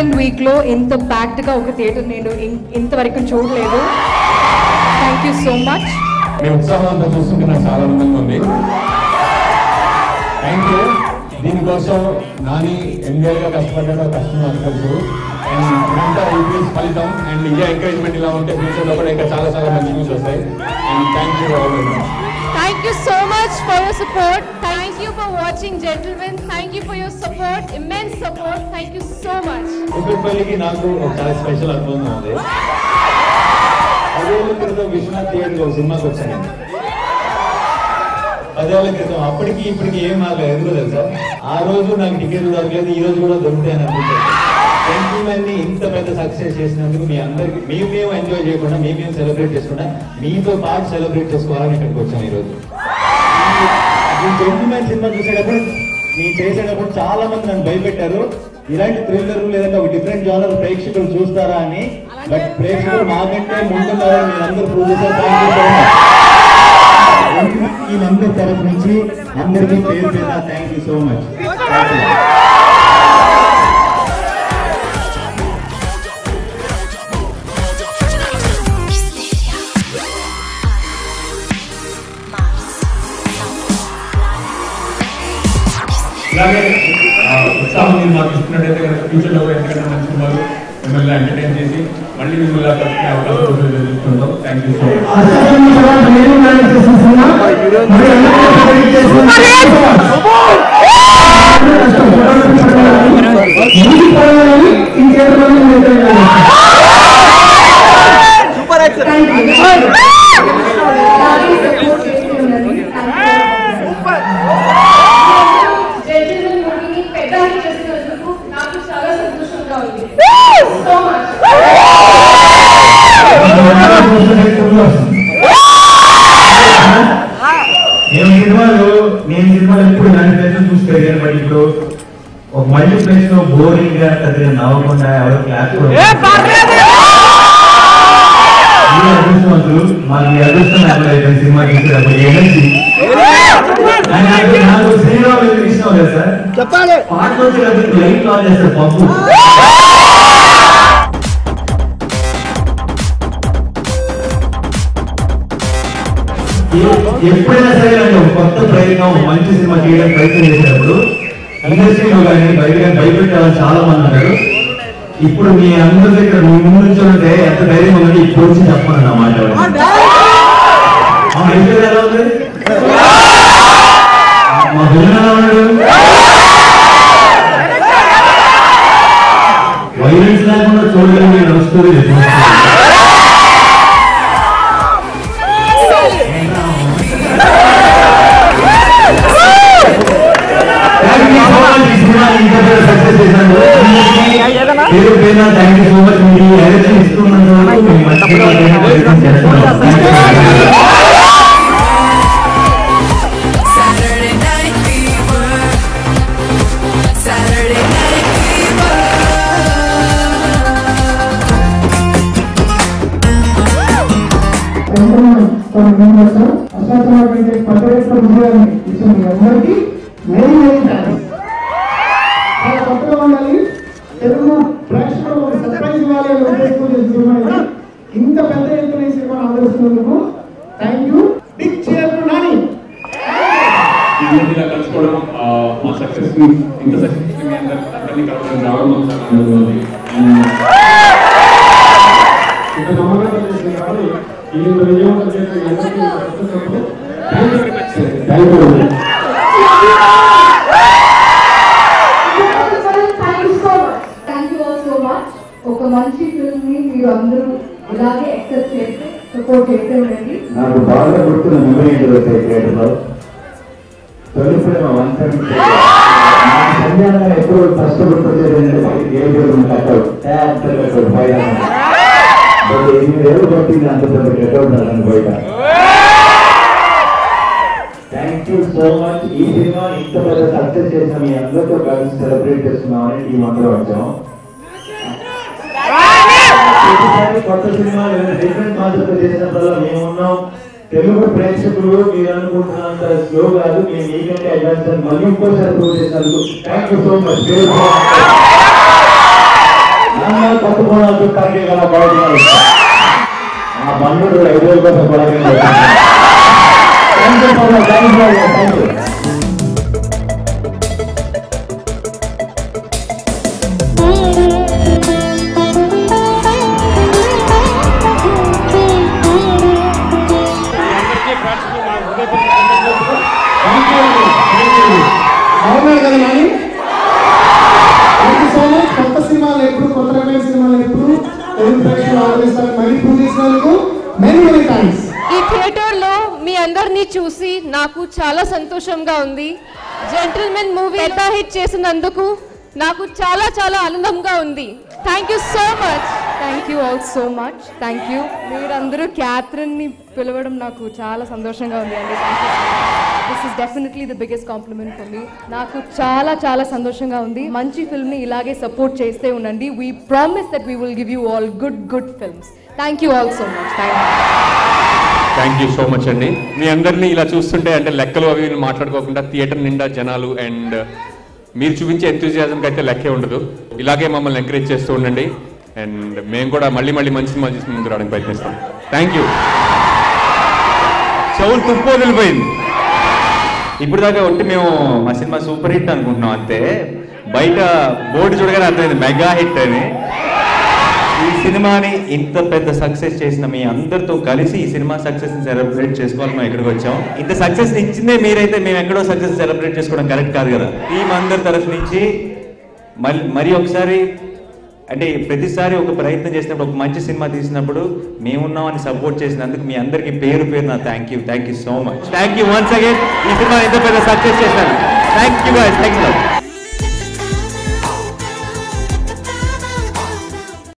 Second వీక్లో ఇంత ప్యాక్డ్గా ఒక థియేటర్ నేను ఇన్- ఇంతవరకు చూడలేదు థ్యాంక్ యూ సో మచ్ మీ ఉత్సాహం అంతా చూస్తుంటే నాకు చాలా ఆనందంగా ఉంది థ్యాంక్ యూ దీనికోసం నాని ఎన్నియర్ గా కష్టపడ్డాడో కష్టం నాకు తెలుసు అండ్ ఇదంతా యూపీఎస్ ఫలితం అండ్ ఇదే ఎంకరేజ్మెంట్ ఇలా ఉంటే ఫ్యూచర్ లో కూడా ఇంకా చాలా చాలా మంచి న్యూస్ వస్తాయి and thank you all Thank you so much for your support. Thank you for watching, gentlemen. Thank you for your support, immense support. Thank you so much. కుక్కపల్లికి నాకు ఒక చాలా స్పెషల్ అనుభవం ఉంది పదేళ్ల క్రితం విశ్వనాథ్ థియేటర్ ఒక సినిమాకి వచ్చాను నేను. పదేళ్ల క్రితం అప్పటికి ఇప్పటికి ఏం నాకు ఎదురు తెలుసా ఆ రోజు నాకు టికెట్ దొరకలేదు ఈ రోజు కూడా దొరుకుతాయని అనుకుంటాను జెంటిల్మెన్ ని ఇంత పెద్ద సక్సెస్ చేసినందుకు మీ అందరికి మేము మేము ఎంజాయ్ చేయకుండా మేము మేము సెలబ్రేట్ చేసుకుండా మీతో పాటు సెలబ్రేట్ చేసుకోవాలని ఇక్కడికి వచ్చాను ఈ రోజు ఈ జెంటిల్మెన్ సినిమా చూసేటప్పుడు నేను చేసేటప్పుడు చాలా మంది నన్ను భయపెట్టారు ఇలాంటి థ్రిల్లర్ లేదంటే ఒక డిఫరెంట్ జానర్ ప్రేక్షకులు చూస్తారా అని బట్ ప్రేక్షకులు మాకంటే ముందున్నారని మీరు అందరూ ప్రూవ్ చేశారు థ్యాంక్ యూ సో మచ్ వీళ్ళందరి తరఫు నుంచి అందరికీ పేరు పేరు థ్యాంక్ యూ సో మచ్ ఇలాగే ఆ, ఉత్సాహం మీరు మాకు ఇస్తున్నట్టయితే కనుక ఫ్యూచర్ లో కూడా ఎందుకంటే మంచి సినిమాలు మిమ్మల్ని ఎంటర్టైన్ చేసి మళ్ళీ మిమ్మల్ని కలుసుకునే అవకాశం చూస్తుంటాం thank you so much Gentlemen మూవీని పెద్ద చేసినందుకు నాకు చాలా సంతోషంగా ఉంది సో మచ్ నేను సినిమాలు నేను సినిమాలు ఎప్పుడు నన్ను ప్లేస్ చూసి పెరిగాను బట్ ఇప్పుడు ఒక మల్టీ ప్లేస్ లో బోరింగ్ గా పెద్దగా నవ్వకుండా ఎవరో క్లాస్ మీ అదృష్టవంతులు మన మీ అదృష్టం అట్లయితే సినిమా చూసేటప్పుడు ఎనర్జీ నాకు నాకు శ్రీరామ్ ఎందుకు ఇష్టం లేదు సార్ చెప్పాలి పాట వచ్చేటప్పుడు లైట్ ఆన్ చేస్తారు పప్పు ఎ- ఎప్పుడైనా సరే నాకు ఒక కొత్త ప్రయత్నం ఒక మంచి సినిమా చేయడానికి ప్రయత్నం చేసినప్పుడు ఇండస్ట్రీలో కానీ బయట కానీ భయపెట్టాలని చాలా మంది అన్నారు ఇప్పుడు మీ అందరి దగ్గర మీ ముందు నుంచి ఉంటే ఎంత ధైర్యం ఉందంటే ఇప్పుడు వచ్చి చెప్పను నా మాట అవును, ఎంత ఎలా ఉంది మా విలన్ ఎలా ఉన్నాడు వైలెన్స్ లేకుండా చూడగలిగే లవ్ స్టోరీ పేరు పేరున థ్యాంక్ యూ సో మచ్ మీరు ఎనర్జీ ఇస్తున్నందుకు మీ మంచిగా ప్రయత్నం చేస్తున్నాం Thank you. Saturday night fever. Saturday night fever. అశాంతమైనటువంటి పర్యటన విజయాన్ని ఇచ్చిన మీ అందరికీ వెరీ వెరీ థ్యాంక్స్ చాలా కొత్తగా ఉండాలి తెలుగు ప్రేక్షకులకు ఒక సర్ప్రైజ్ ఇవ్వాలి అని ఉద్దేశంతో చేసిన సినిమా ఇది ఇంత పెద్ద ఎత్తున ఈ సినిమా ఆదరిస్తున్నందుకు thank you big cheer to Nani ఈ రోజు ఇలా కలుసుకోవడం ఆ, మా సక్సెస్ ఇంత సక్సెస్ మీ అందరి అందరినీ కలుసుకొని రావడం మాకు చాలా ఆనందంగా ఉంది ఇంత నమ్మకంగా చేసిన కాబట్టి ఈ ఇంత విజయవంతం చేసిన మీ అందరికీ నా కృతజ్ఞతలు. Thank you very much thank you very much thank you so much thank you all so much ఒక మంచి ఫిల్మ్ ని మీరు అందరూ ఇలాగే యాక్సెప్ట్ చేస్తే సపోర్ట్ చేస్తే ఉండండి నాకు బాగా గుర్తున్న మెమరీ ఏంటి వచ్చాయి థియేటర్ లో తొలి ప్రేమ వన్ సెవెన్ సంధ్యాన ఎప్పుడు ఫస్ట్ గుర్తొచ్చేది ఏంటంటే ఏ రోజు కట్అవుట్ పెద్ద కట్అవుట్ బయట బట్ ఎనిమిది ఏళ్ళు కొట్టింది అంత పెద్ద కట్అవుట్ నన్ను బయట థ్యాంక్ యూ సో మచ్ ఈ సినిమా ఇంత పెద్ద సక్సెస్ చేసిన మీ అందరితో కలిసి సెలబ్రేట్ చేస్తున్నామని టీం అందరూ వచ్చాం ప్రతిసారి కొత్త సినిమా లేదా డిఫరెంట్ కాన్సెప్ట్ చేసినప్పుడల్లా మేము ఉన్నాం తెలుగు ప్రేక్షకులు మీరు అనుకుంటున్నంత స్లో కాదు మేము మీకంటే అడ్వాన్స్ అని మళ్ళీ ఇంకోసారి ప్రూవ్ చేసినందుకు థ్యాంక్ యూ సో మచ్ అందరూ కొత్త కోణాలు చుట్టానికి కదా కొడతారు ఆ బండు ఐదు వేల కోసం కొడతారు thank you so much thank you thank you బాగున్నారు కదా Nani thank you so much కొత్త సినిమాలు ఎప్పుడు కొత్త రకమైన సినిమాలు ఎప్పుడు తెలుగు ప్రేక్షకులు ఆదరిస్తారని మళ్ళీ ప్రూవ్ చేసినందుకు మెనీ మెనీ థ్యాంక్స్ ఈ థియేటర్లో మీ అందరినీ చూసి నాకు చాలా సంతోషంగా ఉంది జెంటిల్మెన్ మూవీ పెద్ద హిట్ చేసినందుకు నాకు చాలా చాలా ఆనందంగా ఉంది thank you so much thank you all so much thank you మీరందరూ క్యాథరిన్ని పిలవడం నాకు చాలా సంతోషంగా ఉంది అండి this is definitely the biggest compliment for మీ నాకు చాలా చాలా సంతోషంగా ఉంది మంచి ఫిల్మ్ని ఇలాగే సపోర్ట్ చేస్తే ఉండండి we promise that we will give you all good good films thank you all so much thank you thank you so much అండి మీ అందరినీ ఇలా చూస్తుంటే అంటే లెక్కలు అవి ఇవి మాట్లాడుకోకుండా థియేటర్ నిండా జనాలు అండ్ మీరు చూపించే ఎంతూజియాజంకి అయితే లెక్కే ఉండదు ఇలాగే మమ్మల్ని ఎంకరేజ్ చేస్తూ ఉండండి అండ్ మేము కూడా మళ్ళీ మళ్ళీ మంచి సినిమా చేసి ముందు రావడానికి ప్రయత్నిస్తాం థ్యాంక్ యూ చెవులు తుప్పు వదిలిపోయింది ఇప్పుడు దాకా ఒట్టి మేము మా సినిమా సూపర్ హిట్ అనుకుంటున్నాం అంతే బయట బోర్డు చూడగానే అర్థమైంది మెగా హిట్ అని ఈ సినిమాని ఇంత పెద్ద సక్సెస్ చేసిన మీ అందరితో కలిసి ఈ సినిమా సక్సెస్ ని సెలబ్రేట్ చేసుకోవాలని మేము ఇక్కడికి వచ్చాం ఇంత సక్సెస్ ఇచ్చిందే మీరైతే మేము ఎక్కడో సక్సెస్ సెలబ్రేట్ చేసుకోవడం కరెక్ట్ కాదు కదా టీం అందరి తరఫు నుంచి మళ్ళీ మరి ఒకసారి అంటే ప్రతిసారి ఒక ప్రయత్నం చేసినప్పుడు ఒక మంచి సినిమా తీసినప్పుడు మేమున్నామని సపోర్ట్ చేసినందుకు మీ అందరికీ పేరు పేరు నా thank you thank you so much thank you once again ఈ సినిమా ఇంత పెద్ద సక్సెస్ చేశాను థ్యాంక్ యూ థ్యాంక్ యూ